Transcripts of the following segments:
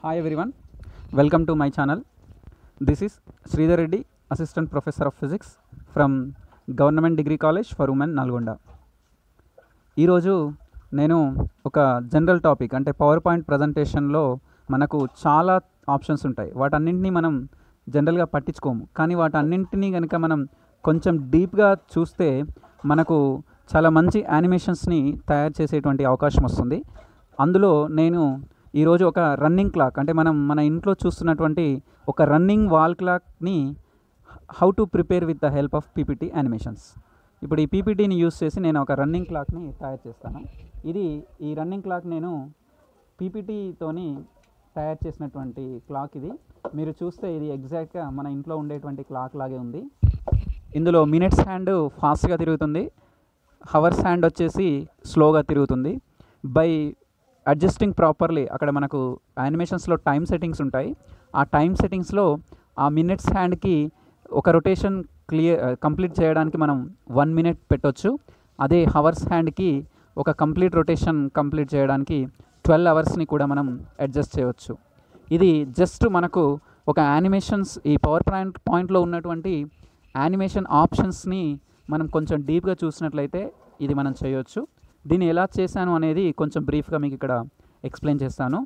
Hi everyone, welcome to my channel. This is Sridhar Reddy, Assistant Professor of Physics from Government Degree College for Women, Nalgonda. ఈరోజు నేను ఒక general topic అంటే PowerPoint ప్రజెంటేషన్లో మనకు చాలా options ఉంటాయి వాటన్నింటినీ మనం జనరల్గా పట్టించుకోము కానీ వాటన్నింటినీ కనుక మనం కొంచెం డీప్గా చూస్తే మనకు చాలా మంచి యానిమేషన్స్ని తయారు చేసేటువంటి అవకాశం వస్తుంది అందులో నేను ఈరోజు ఒక రన్నింగ్ క్లాక్ అంటే మనం మన ఇంట్లో చూస్తున్నటువంటి ఒక రన్నింగ్ వాల్ క్లాక్ని how to prepare with the help of PPT animations ఇప్పుడు ఈ పీపీటీని యూస్ చేసి నేను ఒక రన్నింగ్ క్లాక్ని తయారు చేస్తాను ఇది ఈ రన్నింగ్ క్లాక్ నేను పీపీటీతోని తయారు చేసినటువంటి క్లాక్ ఇది మీరు చూస్తే ఇది ఎగ్జాక్ట్గా మన ఇంట్లో ఉండేటువంటి క్లాక్ లాగే ఉంది ఇందులో మినిట్స్ హ్యాండ్ ఫాస్ట్గా తిరుగుతుంది హవర్స్ హ్యాండ్ వచ్చేసి స్లోగా తిరుగుతుంది బై అడ్జస్టింగ్ ప్రాపర్లీ అక్కడ మనకు యానిమేషన్స్లో టైం సెట్టింగ్స్ ఉంటాయి ఆ టైం సెట్టింగ్స్లో ఆ మినిట్స్ హ్యాండ్కి ఒక రొటేషన్ క్లియర్ కంప్లీట్ చేయడానికి మనం వన్ మినిట్ పెట్టొచ్చు అదే హవర్స్ హ్యాండ్కి ఒక కంప్లీట్ రొటేషన్ కంప్లీట్ చేయడానికి ట్వెల్వ్ అవర్స్ని కూడా మనం అడ్జస్ట్ చేయవచ్చు ఇది జస్ట్ మనకు ఒక యానిమేషన్స్ ఈ పవర్ పాయింట్ పాయింట్లో ఉన్నటువంటి యానిమేషన్ ఆప్షన్స్ని మనం కొంచెం డీప్గా చూసినట్లయితే ఇది మనం చేయొచ్చు దీన్ని ఎలా చేశాను అనేది కొంచెం బ్రీఫ్గా మీకు ఇక్కడ ఎక్స్ప్లెయిన్ చేస్తాను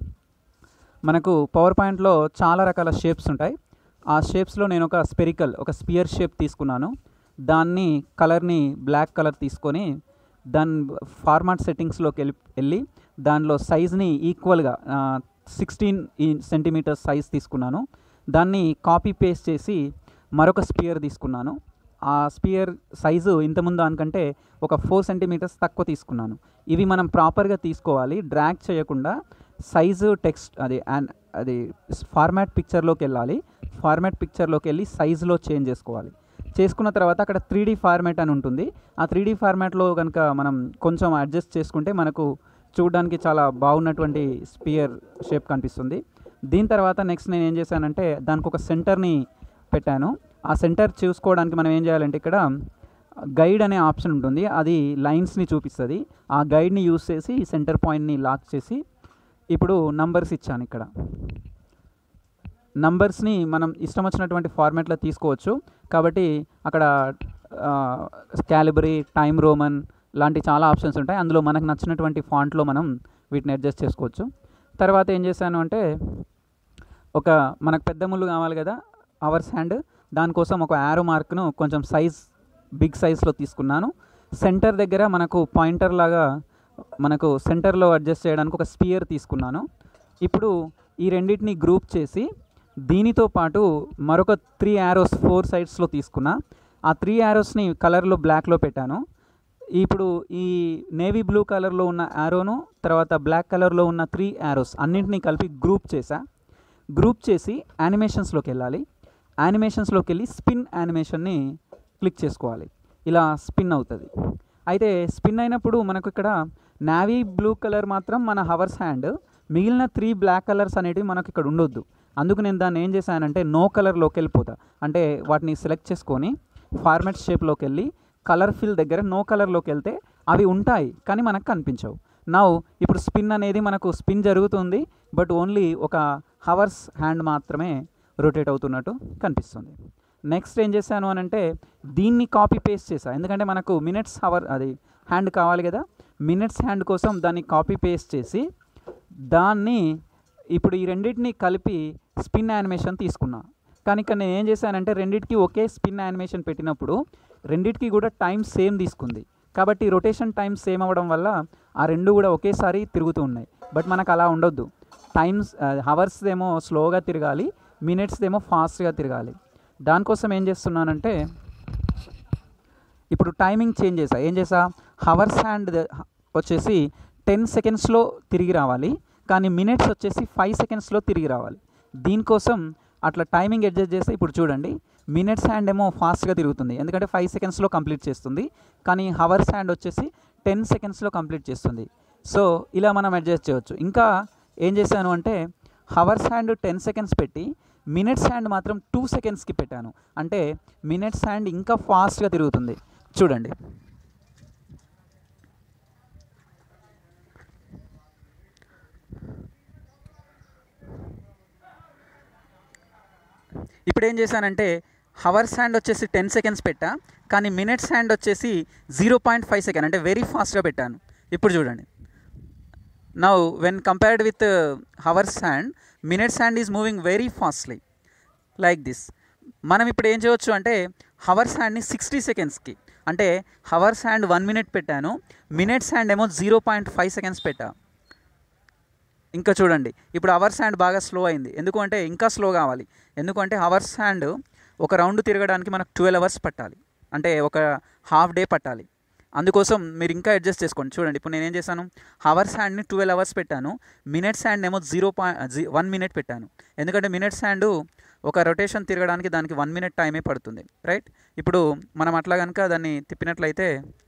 మనకు పవర్ పాయింట్లో చాలా రకాల షేప్స్ ఉంటాయి ఆ షేప్స్లో నేను ఒక స్పెరికల్ ఒక స్పియర్ షేప్ తీసుకున్నాను దాన్ని కలర్ని బ్లాక్ కలర్ తీసుకొని దాని ఫార్మాట్ సెట్టింగ్స్లోకి వెళ్ళి వెళ్ళి దానిలో సైజ్ని ఈక్వల్గా సిక్స్టీన్ సెంటీమీటర్స్ సైజ్ తీసుకున్నాను దాన్ని కాపీ పేస్ట్ చేసి మరొక స్పియర్ తీసుకున్నాను ఆ స్పియర్ సైజు ఇంతకుముందు దానికంటే ఒక ఫోర్ సెంటీమీటర్స్ తక్కువ తీసుకున్నాను ఇవి మనం ప్రాపర్గా తీసుకోవాలి డ్రాగ్ చేయకుండా సైజు టెక్స్ట్ అది అండ్ అది ఫార్మాట్ పిక్చర్లోకి వెళ్ళాలి ఫార్మాట్ పిక్చర్లోకి వెళ్ళి సైజులో చేంజ్ చేసుకోవాలి చేసుకున్న తర్వాత అక్కడ త్రీ డీ ఫార్మాట్ అని ఉంటుంది ఆ త్రీ డీ ఫార్మాట్లో కనుక మనం కొంచెం అడ్జస్ట్ చేసుకుంటే మనకు చూడడానికి చాలా బాగున్నటువంటి స్పియర్ షేప్ కనిపిస్తుంది దీని తర్వాత నెక్స్ట్ నేను ఏం చేశానంటే దానికి ఒక సెంటర్ని పెట్టాను ఆ సెంటర్ చూసుకోవడానికి మనం ఏం చేయాలంటే ఇక్కడ గైడ్ అనే ఆప్షన్ ఉంటుంది అది లైన్స్ని చూపిస్తుంది ఆ గైడ్ని యూస్ చేసి సెంటర్ పాయింట్ని లాక్ చేసి ఇప్పుడు నంబర్స్ ఇచ్చాను ఇక్కడ నంబర్స్ని మనం ఇష్టం వచ్చినటువంటి ఫార్మాట్లో తీసుకోవచ్చు కాబట్టి అక్కడ క్యాలిబరీ టైమ్ రోమన్ లాంటి చాలా ఆప్షన్స్ ఉంటాయి అందులో మనకు నచ్చినటువంటి ఫాంట్లో మనం వీటిని అడ్జస్ట్ చేసుకోవచ్చు తర్వాత ఏం చేశాను అంటే ఒక మనకు పెద్ద ముళ్ళు కావాలి కదా అవర్స్ హ్యాండ్ దానికోసం ఒక యారో మార్క్ను కొంచెం సైజ్ బిగ్ సైజ్లో తీసుకున్నాను సెంటర్ దగ్గర మనకు పాయింటర్ లాగా మనకు సెంటర్లో అడ్జస్ట్ చేయడానికి ఒక స్పియర్ తీసుకున్నాను ఇప్పుడు ఈ రెండింటిని గ్రూప్ చేసి దీనితో పాటు మరొక త్రీ యారోస్ ఫోర్ సైడ్స్లో తీసుకున్నా ఆ త్రీ యారోస్ని కలర్లో బ్లాక్లో పెట్టాను ఇప్పుడు ఈ నేవీ బ్లూ కలర్లో ఉన్న యారోను తర్వాత బ్లాక్ కలర్లో ఉన్న త్రీ యారోస్ అన్నింటినీ కలిపి గ్రూప్ చేసా గ్రూప్ చేసి యానిమేషన్స్లోకి వెళ్ళాలి యానిమేషన్స్లోకి వెళ్ళి స్పిన్ యానిమేషన్ని క్లిక్ చేసుకోవాలి ఇలా స్పిన్ అవుతుంది అయితే స్పిన్ అయినప్పుడు మనకు ఇక్కడ నావీ బ్లూ కలర్ మాత్రం మన హవర్స్ హ్యాండ్ మిగిలిన త్రీ బ్లాక్ కలర్స్ అనేటివి మనకు ఇక్కడ ఉండొద్దు అందుకు నేను దాన్ని ఏం చేశానంటే నో కలర్లోకి వెళ్ళిపోతా అంటే వాటిని సెలెక్ట్ చేసుకొని ఫార్మాట్ షేప్లోకి వెళ్ళి కలర్ ఫిల్ దగ్గర నో కలర్లోకి వెళ్తే అవి ఉంటాయి కానీ మనకు కనిపించవు నౌ ఇప్పుడు స్పిన్ అనేది మనకు స్పిన్ జరుగుతుంది బట్ ఓన్లీ ఒక హవర్స్ హ్యాండ్ మాత్రమే రొటేట్ అవుతున్నట్టు కనిపిస్తుంది నెక్స్ట్ ఏం చేశాను అని అంటే దీన్ని కాపీ పేస్ట్ చేశాను ఎందుకంటే మనకు మినిట్స్ హవర్ అది హ్యాండ్ కావాలి కదా మినిట్స్ హ్యాండ్ కోసం దాన్ని కాపీ పేస్ట్ చేసి దాన్ని ఇప్పుడు ఈ రెండింటిని కలిపి స్పిన్ యానిమేషన్ తీసుకున్నా కానీ ఇక్కడ నేను ఏం చేశానంటే రెండింటికి ఒకే స్పిన్ యానిమేషన్ పెట్టినప్పుడు రెండింటికి కూడా టైం సేమ్ తీసుకుంది కాబట్టి రొటేషన్ టైం సేమ్ అవ్వడం వల్ల ఆ రెండు కూడా ఒకేసారి తిరుగుతూ ఉన్నాయి బట్ మనకు అలా ఉండొద్దు టైమ్స్ హవర్స్ ఏమో స్లోగా తిరగాలి మినిట్స్ ఏమో ఫాస్ట్గా తిరగాలి దానికోసం ఏం చేస్తున్నానంటే ఇప్పుడు టైమింగ్ చేంజ్ చేసా ఏం చేసా హవర్స్ హ్యాండ్ వచ్చేసి టెన్ సెకండ్స్లో తిరిగి రావాలి కానీ మినిట్స్ వచ్చేసి ఫైవ్ సెకండ్స్లో తిరిగి రావాలి దీనికోసం అట్లా టైమింగ్ అడ్జస్ట్ చేస్తే ఇప్పుడు చూడండి మినిట్స్ హ్యాండ్ ఏమో ఫాస్ట్గా తిరుగుతుంది ఎందుకంటే ఫైవ్ సెకండ్స్లో కంప్లీట్ చేస్తుంది కానీ హవర్స్ హ్యాండ్ వచ్చేసి టెన్ సెకండ్స్లో కంప్లీట్ చేస్తుంది సో ఇలా మనం అడ్జస్ట్ చేయవచ్చు ఇంకా ఏం చేశాను అంటే హవర్స్ హ్యాండ్ టెన్ సెకండ్స్ పెట్టి మినిట్స్ హ్యాండ్ మాత్రం టూ సెకండ్స్కి పెట్టాను అంటే మినిట్స్ హ్యాండ్ ఇంకా ఫాస్ట్గా తిరుగుతుంది చూడండి ఇప్పుడు ఏం చేశానంటే హవర్స్ హ్యాండ్ వచ్చేసి టెన్ సెకండ్స్ పెట్టా కానీ మినిట్స్ హ్యాండ్ వచ్చేసి జీరో పాయింట్ ఫైవ్ సెకండ్ అంటే వెరీ ఫాస్ట్గా పెట్టాను ఇప్పుడు చూడండి now when compared with hours hand minutes hand is moving very fastly like this మనం ఇప్పుడు ఏం చేయవచ్చు అంటే హవర్స్ హ్యాండ్ని సిక్స్టీ సెకండ్స్కి అంటే హవర్స్ హ్యాండ్ వన్ మినిట్ పెట్టాను మినిట్స్ హ్యాండ్ ఏమో జీరో పాయింట్ ఫైవ్ సెకండ్స్ పెట్టా ఇంకా చూడండి ఇప్పుడు అవర్స్ హ్యాండ్ బాగా స్లో అయింది ఎందుకు అంటే ఇంకా స్లో కావాలి ఎందుకంటే అవర్స్ హ్యాండ్ ఒక రౌండ్ తిరగడానికి మనకు ట్వెల్వ్ అవర్స్ పట్టాలి అంటే ఒక హాఫ్ డే పట్టాలి అందుకోసం మీరు ఇంకా అడ్జస్ట్ చేసుకోండి చూడండి ఇప్పుడు నేను ఏం చేశాను హవర్స్ హ్యాండ్ని ట్వెల్వ్ అవర్స్ పెట్టాను మినిట్స్ హ్యాండ్ ఏమో జీరో పాయింట్ వన్ మినిట్ పెట్టాను ఎందుకంటే మినిట్స్ హ్యాండ్ ఒక రొటేషన్ తిరగడానికి దానికి వన్ మినిట్ టైమే పడుతుంది రైట్ ఇప్పుడు మనం అట్లా కనుక దాన్ని తిప్పినట్లయితే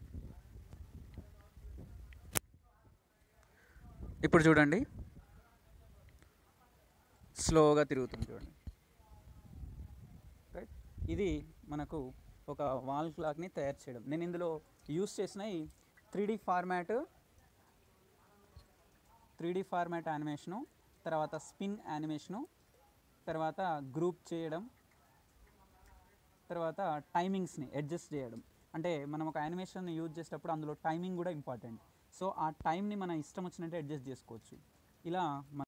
ఇప్పుడు చూడండి స్లోగా తిరుగుతుంది చూడండి రైట్ ఇది మనకు ఒక వాల్ క్లాక్ని తయారు చేయడం నేను ఇందులో యూస్ చేసిన ఈ three D format three D format animation తర్వాత స్పిన్ యానిమేషను తర్వాత గ్రూప్ చేయడం తర్వాత టైమింగ్స్ని అడ్జస్ట్ చేయడం అంటే మనం ఒక యానిమేషన్ యూజ్ చేసేటప్పుడు అందులో టైమింగ్ కూడా ఇంపార్టెంట్ సో ఆ టైంని మన ఇష్టం వచ్చినట్టు అడ్జస్ట్ చేసుకోవచ్చు ఇలా